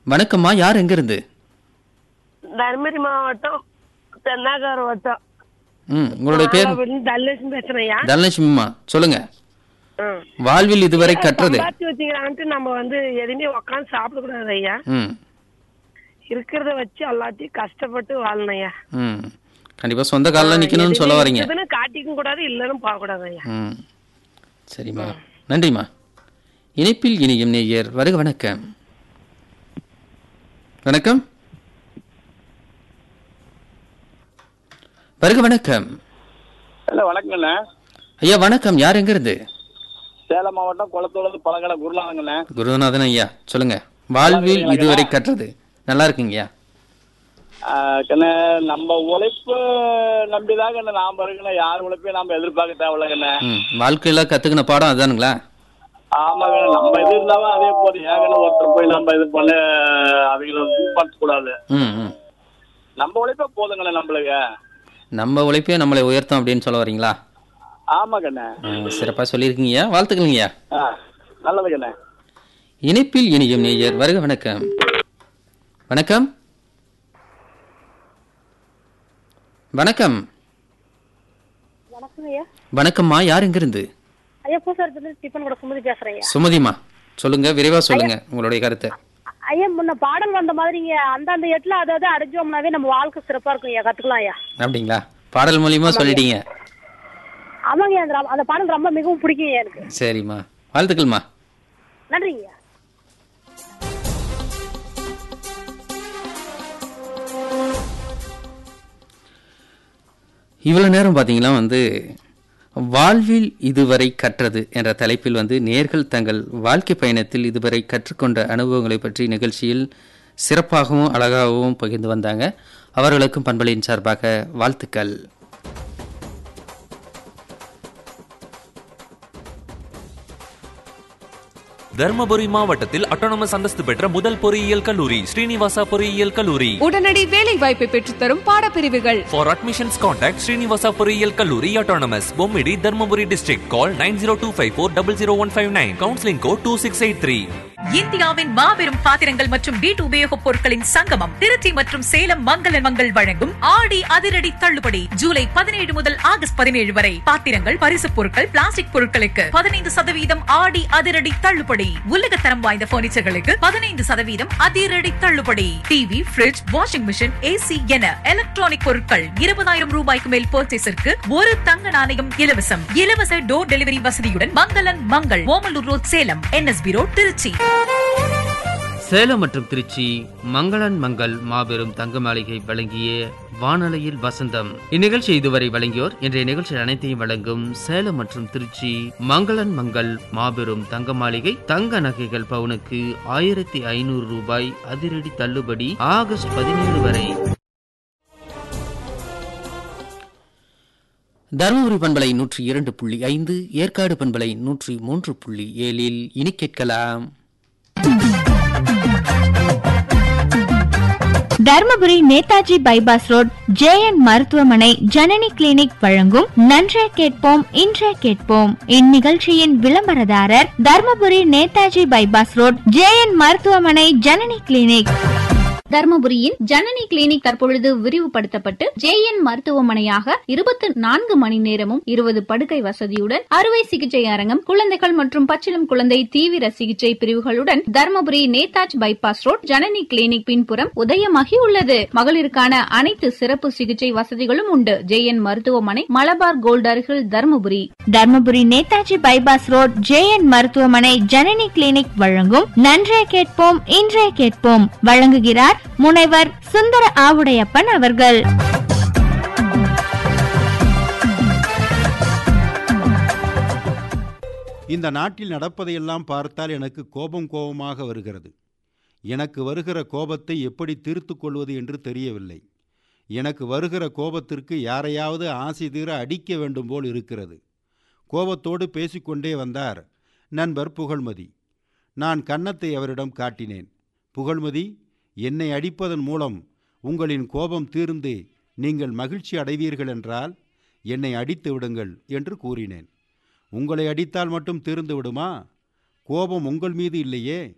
வணக்கம்மா யார் எங்க இருந்து தருமபுரி மாவட்டம் தென்னாகர் வட்டம் ம் உங்களுடைய பேர் தல்லட்சுமி பேசுறேன்யா தனலட்சுமிம்மா சொல்லுங்க ம். வாழ்வில் இதுவரை கற்றது சம்பாதிச்சு வச்சுக்கிறான்ட்டு நம்ம வந்து எதுவுமே உட்காந்து சாப்பிடக்கூடாது ஐயா ம் இருக்கிறத வச்சு எல்லாத்தையும் கஷ்டப்பட்டு வாழணும் ஐயா ம் கண்டிப்பா சொந்த காலில் நிக்கணும்னு சொல்ல வரீங்க இருக்குதுன்னு காட்டிக்கும் கூடாது இல்லைன்னு போகக்கூடாது ஐயா ம் சரிம்மா நன்றிம்மா இணைப்பில் இனியும் நேயர் வருக வணக்கம் வணக்கம் வருக வணக்கம் இல்ல வணக்கங்கண்ணே ஐயா வணக்கம் யார் எங்க இருந்து சேலம் மாவட்டம் குளத்தூர்லேருந்து பழங்கடை குருலாங்கண்ணே குருநாதன் ஐயா சொல்லுங்க வாழ்வில் இதுவரை கற்றது நல்லா இருக்குங்கய்யா கண்ணே நம்ம உழைப்பு நம்பிதான் கண்ணே நாம இருக்கணும் யார் உழைப்பையும் நாம எதிர்பார்க்க தேவையில்லைங்கண்ணே ம் வாழ்க்கையில கத்துக்கின பாடம் அதானுங்களா ஆமாங்க நம்ம இது இருந்தாலும் அதே போதும் ஏகண்ணே ஒருத்தர் போய் நம்ம இது பண்ண அவங்கள பார்த்து கூடாது ம் ம் நம்ம உழைப்பே போதுங்கண்ணே நம்மளுக்கு நம்ம உழைப்பே நம்மளை உயர்த்தும் அப்படின்னு சொல்ல வரீங்களா ஆமா கண்ணே ம், சிறப்பா சொல்லியிருக்கீங்கய்யா வாழ்த்துக்கள்ங்கய்யா ஆ நல்லது கண்ணே இணைப்பில் இனியும் நேயர் வருக வணக்கம் வணக்கம் வணக்கம் வணக்கம் ஐயா வணக்கம்மா யார் எங்கிருந்து ஐயா பூசாரத்துல டிஃபன் கூட சுமதி பேசுறேன் ஐயா சுமதிமா சொல்லுங்க விரைவா சொல்லுங்க உங்களுடைய கருத்தை ஐயா முன்ன பாடல் வந்த மாதிரிங்க அந்தந்த இடத்துல அதாவது அடைஞ்சோம்னாவே நம்ம வாழ்க்கை சிறப்பா இருக்கும் ஐயா கத்துக்கலாம் ஐயா அப்படிங்களா பாடல் மூலியமா சொல்லிட்டீங்க ஆமாங்க ஐயா, அந்த ரம்- அந்த பாடல் ரொம்ப மிகவும் பிடிக்கும் ஐயா எனக்கு சரிம்மா வாழ்த்துக்கள்மா நன்றிங்க ஐயா இவ்வளவு நேரம் பார்த்தீங்கன்னா வந்து வாழ்வில் இதுவரை கற்றது என்ற தலைப்பில் வந்து நேர்கள் தங்கள் வாழ்க்கை பயணத்தில் இதுவரை கற்றுக்கொண்ட அனுபவங்களை பற்றி நிகழ்ச்சியில் சிறப்பாகவும் அழகாகவும் பகிர்ந்து வந்தாங்க அவர்களுக்கும் பண்பலையின் சார்பாக வாழ்த்துக்கள் தர்மபுரி மாவட்டத்தில் அட்டானமஸ் அந்தஸ்து பெற்ற முதல் பொறியியல் கல்லூரி ஸ்ரீனிவாசா பொறியியல் கல்லூரி உடனடி வேலை வாய்ப்பை பெற்றுத்தரும் பாடப்பிரிவுகள் ஃபார் அட்மிஷன்ஸ் கான்டாக்ட் ஸ்ரீனிவாசா பொறியியல் கல்லூரி autonomous Bommidi Dharmapuri district call nine zero two five four double zero one five nine counselling code two six eight three இந்தியாவின் மாபெரும் பாத்திரங்கள் மற்றும் வீட்டு உபயோகப் பொருட்களின் சங்கமம் திருச்சி மற்றும் சேலம் மங்கள மங்கள் வழங்கும் ஆடி அதிரடி தள்ளுபடி ஜூலை பதினேழு முதல் ஆகஸ்ட் பதினேழு வரை பாத்திரங்கள் பரிசுப் பொருட்கள் பிளாஸ்டிக் பொருட்களுக்கு பதினைந்து சதவீதம் ஆடி அதிரடி தள்ளுபடி உலகத்தரம் வாய்ந்த பர்னிச்சர்களுக்கு பதினைந்து சதவீதம் அதிரடி தள்ளுபடி TV fridge washing machine AC என எலக்ட்ரானிக் பொருட்கள் இருபதாயிரம் ரூபாய்க்கு மேல் பர்ச்சேஸிற்கு ஒரு தங்க நாணயம் இலவசம் இலவச டோர் டெலிவரி வசதியுடன் மங்களன் Mangal Omalur road Salem NSB road Trichy Salem மற்றும் திருச்சி மங்களன் மங்கள் மாபெரும் தங்க மாளிகை வழங்கிய வானொலியில் வசந்தம் இந்நிகழ்ச்சி இதுவரை வழங்கியோர் இன்றைய நிகழ்ச்சி அனைத்தையும் வழங்கும் சேலம் மற்றும் திருச்சி மங்களன் மங்கள் மாபெரும் தங்க மாளிகை தங்க நகைகள் பவுனுக்கு ஆயிரத்தி ஐநூறு ரூபாய் அதிரடி தள்ளுபடி ஆகஸ்ட் பதினேழு வரை தருமபுரி பண்பலை நூற்றி இரண்டு புள்ளி ஐந்து ஏற்காடு பண்பலை நூற்றி மூன்று புள்ளி ஏழில் இனி கேட்கலாம் Dharmapuri Netaji bypass road JN மருத்துவமனை ஜனனி கிளினிக் வழங்கும் நன்றே கேட்போம் இன்றே கேட்போம் இந்நிகழ்ச்சியின் விளம்பரதாரர் Dharmapuri Netaji bypass road JN மருத்துவமனை ஜனனி கிளினிக் தர்மபுரியின் ஜனனி கிளினிக் தற்பொழுது விரிவுபடுத்தப்பட்டு ஜேஎன் மருத்துவமனையாக இருபத்தி நான்கு மணி நேரமும் இருபது படுக்கை வசதியுடன் அறுவை சிகிச்சை அரங்கம் குழந்தைகள் மற்றும் பச்சிளம் குழந்தை தீவிர சிகிச்சை பிரிவுகளுடன் Dharmapuri Netaji bypass road Janani clinic பின்புறம் உதயமாகி உள்ளது மகளிருக்கான அனைத்து சிறப்பு சிகிச்சை வசதிகளும் உண்டு ஜேஎன் மருத்துவமனை மலபார் கோல்ட் அருகில் Dharmapuri Dharmapuri Netaji bypass road JN மருத்துவமனை ஜனனி கிளினிக் வழங்கும் நன்றே கேட்போம் இன்றே கேட்போம் வழங்குகிறார் முனைவர் சுந்தர ஆவுடையப்பன் அவர்கள் இந்த நாட்டில் நடப்பதையெல்லாம் பார்த்தால் எனக்கு கோபம் கோபமாக வருகிறது எனக்கு வருகிற கோபத்தை எப்படி தீர்த்து கொள்வது என்று தெரியவில்லை எனக்கு வருகிற கோபத்திற்கு யாரையாவது ஆசை தீர அடிக்க வேண்டும் போல் இருக்கிறது கோபத்தோடு பேசிக்கொண்டே வந்தார் நண்பர் புகழ்மதி நான் கன்னத்தை அவரிடம் காட்டினேன் புகழ்மதி என்னை அடிப்பதன் மூலம் உங்களின் கோபம் தீர்ந்து நீங்கள் மகிழ்ச்சி அடைவீர்கள் என்றால் என்னை அடித்து விடுங்கள் என்று கூறினேன் உங்களை அடித்தால் மட்டும் தீர்ந்து விடுமா கோபம் உங்கள் மீது இல்லையே